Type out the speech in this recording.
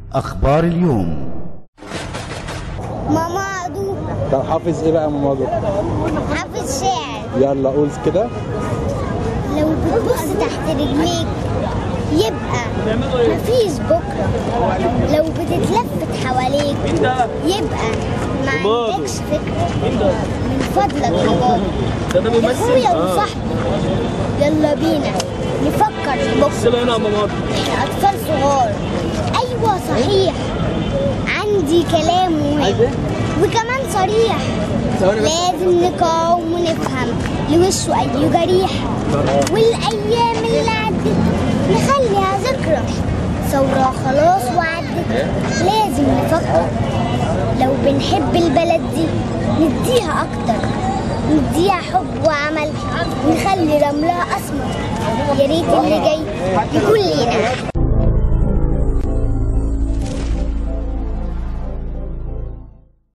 أخبار اليوم ماما أدو طب حافظ ايه بقى يا ماما دو؟ حافظ شعر يلا قول كده لو بتبص تحت رجليك يبقى مفيش بكرة لو بتتلفت حواليك يبقى ما عندكش فكرة من فضلك يا بابا يا اخويا وصاحبي يلا بينا نفكر في بكرة احنا أطفال صغار أيوة صحيح عندي كلام مهم وكمان صريح لازم نقاوم ونفهم لوشه أي جريح والأيام اللي عدت نخليها ذكرى ثورة خلاص وعدت لازم نفكر لو بنحب البلد دي نديها أكتر نديها حب وعمل نخلي رملها أسمر يا ريت اللي جاي يكون لينا